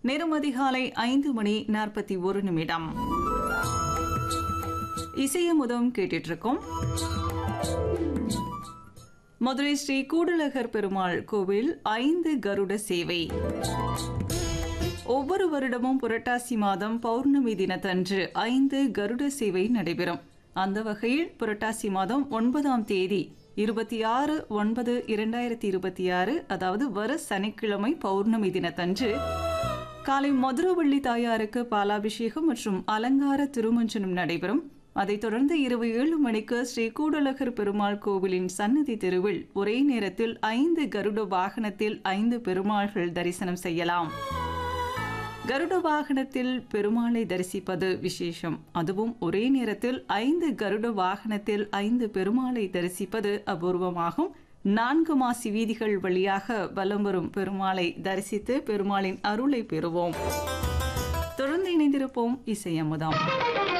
நேரம் அதிகாலை ஐந்து மணி நாற்பத்தி ஒரு நிமிடம் இசையமுதம் கேட்டுட்டு இருக்கோம் மதுரை ஸ்ரீ கூடலகர் பெருமாள் கோவில் ஐந்து கருட சேவை ஒவ்வொரு வருடமும் புரட்டாசி மாதம் பௌர்ணமி தினத்தன்று ஐந்து கருட சேவை நடைபெறும் அந்த வகையில் புரட்டாசி மாதம் ஒன்பதாம் தேதி இருபத்தி ஆறு ஒன்பது இரண்டாயிரத்தி இருபத்தி ஆறு அதாவது வர சனிக்கிழமை பௌர்ணமி தினத்தன்று காலை மதுரவள்ளி தாயாருக்கு பாலாபிஷேகம் மற்றும் அலங்கார திருமஞ்சனம் நடைபெறும் அதைத் தொடர்ந்து இரவு ஏழு மணிக்கு ஸ்ரீ கூடலகர் பெருமாள் கோவிலின் சன்னதி தெருவில் ஒரே நேரத்தில் ஐந்து கருட வாகனத்தில் ஐந்து பெருமாள்கள் தரிசனம் செய்யலாம் கருட வாகனத்தில் பெருமாளை தரிசிப்பது விசேஷம் அதுவும் ஒரே நேரத்தில் ஐந்து கருட வாகனத்தில் ஐந்து பெருமாளை தரிசிப்பது அபூர்வமாகும் நான்கு மாசி வீதிகள் வழியாக வலம் வரும் பெருமாளை தரிசித்து பெருமாளின் அருளை பெறுவோம் தொடர்ந்து இணைந்திருப்போம் இசையமுதாம்